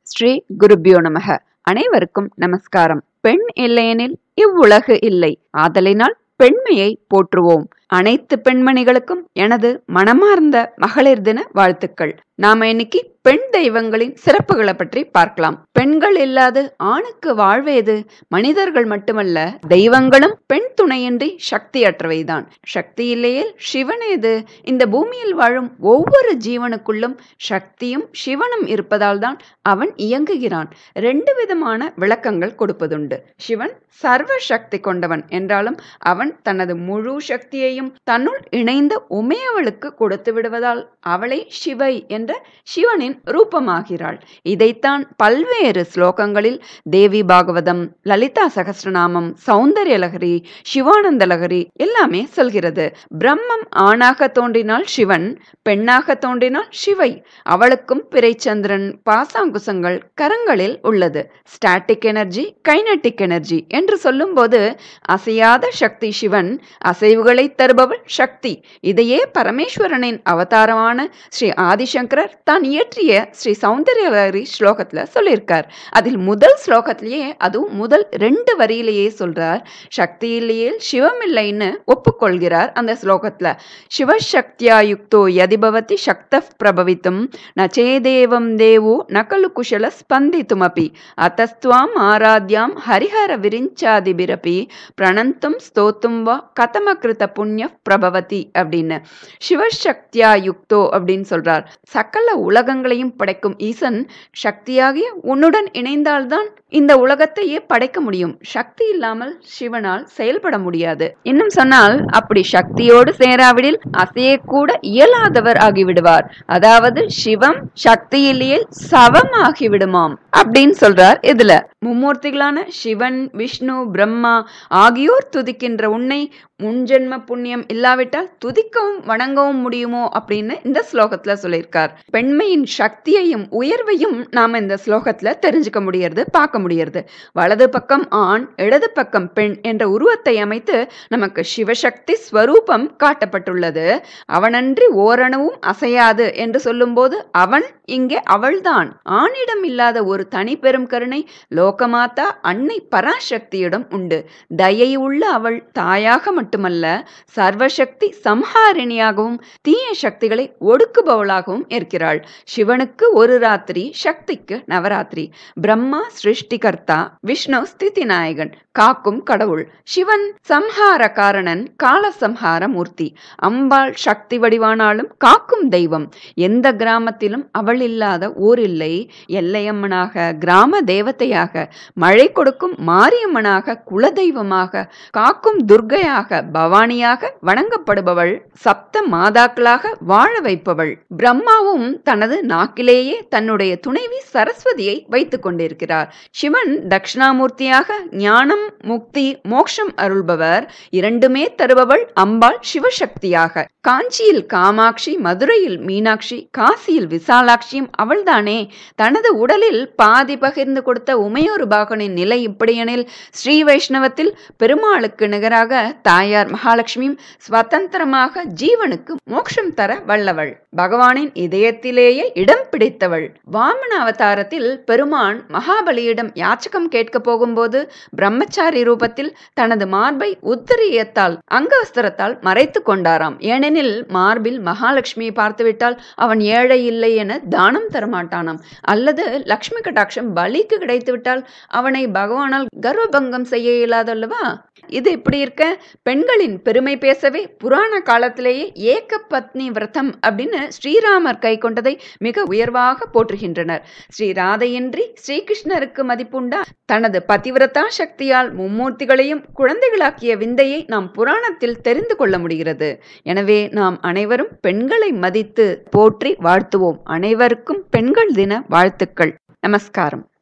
ஸ்ரீ குருபியோ நமக அனைவருக்கும் நமஸ்காரம் பெண் இல்லையெனில் இவ்வுலகு இல்லை ஆதலினால் பெண்மையை போற்றுவோம் அனைத்து பெண்மணிகளுக்கும் எனது மனமார்ந்த மகளிர் தின வாழ்த்துக்கள் நாம இன்னைக்கு பெண் தெய்வங்களின் சிறப்புகளை பற்றி பார்க்கலாம் பெண்கள் இல்லாது ஆணுக்கு வாழ்வேது மனிதர்கள் மட்டுமல்ல தெய்வங்களும் பெண் துணையின்றி சக்தியற்றவைதான் சக்தி இல்லையேல் சிவனேது இந்த பூமியில் வாழும் ஒவ்வொரு ஜீவனுக்குள்ளும் சக்தியும் சிவனும் இருப்பதால் தான் அவன் இயங்குகிறான் ரெண்டு விதமான விளக்கங்கள் கொடுப்பதுண்டு சிவன் சர்வ சக்தி கொண்டவன் என்றாலும் அவன் தனது முழு சக்தியையும் தன்னுள் இணைந்த உமையவளுக்கு கொடுத்து விடுவதால் அவளை சிவை என்ற சிவனின் ரூபமாகிறாள் இதைத்தான் பல்வேறு ஸ்லோகங்களில் தேவி பாகவதம் லலிதா சகஸ்ரநாமம் சௌந்தர்ய லகரி சிவானந்த லகரி எல்லாமே சொல்கிறது பிரம்மம் ஆணாக தோன்றினால் சிவன் பெண்ணாக தோன்றினால் சிவை அவளுக்கும் பிறைச்சந்திரன் பாசாங்குசங்கள் கரங்களில் உள்ளது ஸ்டாட்டிக் எனர்ஜி கைனட்டிக் எனர்ஜி என்று சொல்லும்போது அசையாத சக்தி சிவன் அசைவுகளை தருபவள் சக்தி இதையே பரமேஸ்வரனின் அவதாரமான ஸ்ரீ ஆதிசங்கரர் தான் இயற்றிய ஸ்ரீ சௌந்தர்யலகரி ஸ்லோகத்துல சொல்லியிருக்கார் அதில் முதல் ஸ்லோகத்திலேயே அதுவும் முதல் ரெண்டு வரியிலேயே சொல்றார் சக்தி இல்லையே சிவம் இல்லைன்னு ஒப்புக்கொள்கிறார் அந்த ஸ்லோகத்துல சிவசக்தியா யுக்தோ யதிபவதி சக்த பிரபவித்தும் நச்சேதேவம் தேவோ நகலு குஷல ஸ்பந்தித்துமபி அத்தஸ்துவாம் ஆராத்யாம் ஹரிஹர விரிஞ்சாதிபிரபி பிரணந்தும் ஸ்தோத்தும் வா கதமகிருத புண்ணிய பிரபவதி அப்படின்னு சிவசக்தியா யுக்தோ அப்படின்னு சொல்றார் சகல உலகங்களையும் படைக்கும் ஈசன் சக்தியாகிய உன்னுடன் இணைந்தால்தான் இந்த உலகத்தையே படைக்க முடியும் சக்தி இல்லாமல் சிவனால் செயல்பட முடியாது இன்னும் சொன்னால் அப்படி சக்தியோடு சேராவிடில் அசைய கூட இயலாதவர் ஆகிவிடுவார் அதாவது சிவம் சக்தியிலேயே சவம் ஆகிவிடுமாம் அப்படின்னு சொல்றார் இதுல மும்மூர்த்திகளான சிவன் விஷ்ணு பிரம்மா ஆகியோர் துதிக்கின்ற உன்னை முன்ஜென்ம புண்ணியம் இல்லாவிட்டால் துதிக்கவும் வணங்கவும் முடியுமோ அப்படின்னு இந்த ஸ்லோகத்துல சொல்லியிருக்கார் பெண்மையின் சக்தியையும் உயர்வையும் நாம இந்த ஸ்லோகத்துல தெரிஞ்சுக்க முடியறது பார்க்க முடியறது வலது பக்கம் ஆண் இடது பக்கம் பெண் என்ற உருவத்தை அமைத்து நமக்கு சிவசக்தி ஸ்வரூபம் காட்டப்பட்டுள்ளது அவனன்றி ஓரணுவும் அசையாது என்று சொல்லும்போது அவன் இங்கே அவள்தான் ஆணிடம் இல்லாத ஒரு தனி பெரும் கருணை லோகமாதா அன்னை பராசக்தியிடம் உண்டு தயை உள்ள அவள் தாயாக மட்டுமல்ல சர்வசக்தி சம்ஹாரிணியாகவும் தீய சக்திகளை ஒடுக்குபவளாகவும் இருக்கிறாள் சிவனுக்கு ஒரு ராத்திரி சக்திக்கு நவராத்திரி பிரம்மா சிருஷ்டிகர்த்தா விஷ்ணு ஸ்திதி நாயகன் காக்கும் கடவுள் சிவன் சம்ஹார காரணன் கால சம்ஹார மூர்த்தி அம்பாள் சக்தி வடிவானாலும் காக்கும் தெய்வம் எந்த கிராமத்திலும் அவள் இல்லாத ஊர் இல்லை எல்லையம்மனாக கிராம தேவதையாக மழை கொடுக்கும் மாரியம்மனாக குலதெய்வமாக காக்கும் துர்கையாக பவானியாக வணங்கப்படுபவள் சப்த மாதாக்களாக வாழ வைப்பவள் பிரம்மாவும் தனது நாக்கிலேயே தன்னுடைய துணைவி சரஸ்வதியை வைத்துக் கொண்டிருக்கிறார் சிவன் தட்சிணாமூர்த்தியாக ஞானம் முக்தி மோட்சம் அருள்பவர் இரண்டுமே தருபவள் அம்பாள் சிவசக்தியாக காஞ்சியில் காமாட்சி மதுரையில் மீனாட்சி காசியில் விசாலாட்சியும் அவள்தானே தனது உடலில் பாதி பகிர்ந்து கொடுத்த உமையொரு பாகனின் நிலை இப்படியெனில் ஸ்ரீ வைஷ்ணவத்தில் பெருமாளுக்கு நிகராக தாயார் மகாலட்சுமியும் சுதந்திரமாக ஜீவனுக்கு மோட்சம் தர வல்லவள் பகவானின் இதயத்திலேயே இடம் பிடித்தவள் வாமன அவதாரத்தில் பெருமான் மகாபலியிடம் யாச்சகம் கேட்க போகும்போது பிரம்மச்சாரி ரூபத்தில் தனது மார்பை உத்தரியத்தால் அங்கவஸ்திரத்தால் மறைத்து கொண்டாராம் ஏனெனில் மார்பில் மகாலட்சுமியை பார்த்துவிட்டால் அவன் ஏழை இல்லை என தானம் தரமாட்டானாம் அல்லது லக்ஷ்மி கட்டாட்சம் பலிக்கு கிடைத்துவிட்டால் அவனை பகவானால் கர்வபங்கம் செய்ய இயலாதல்லவா இது இப்படி இருக்க பெண்களின் பெருமை பேசவே புராண காலத்திலேயே ஏக பத்னி விரதம் அப்படின்னு ஸ்ரீராமர் கை கொண்டதை மிக உயர்வாக போற்றுகின்றனர் ஸ்ரீ ராதையின்றி ஸ்ரீகிருஷ்ணருக்கு மதிப்புண்டா தனது பதிவிரதா சக்தியால் மும்மூர்த்திகளையும் குழந்தைகளாக்கிய விந்தையை நாம் புராணத்தில் தெரிந்து கொள்ள முடிகிறது எனவே நாம் அனைவரும் பெண்களை மதித்து போற்றி வாழ்த்துவோம் அனைவருக்கும் பெண்கள் தின வாழ்த்துக்கள் நமஸ்காரம்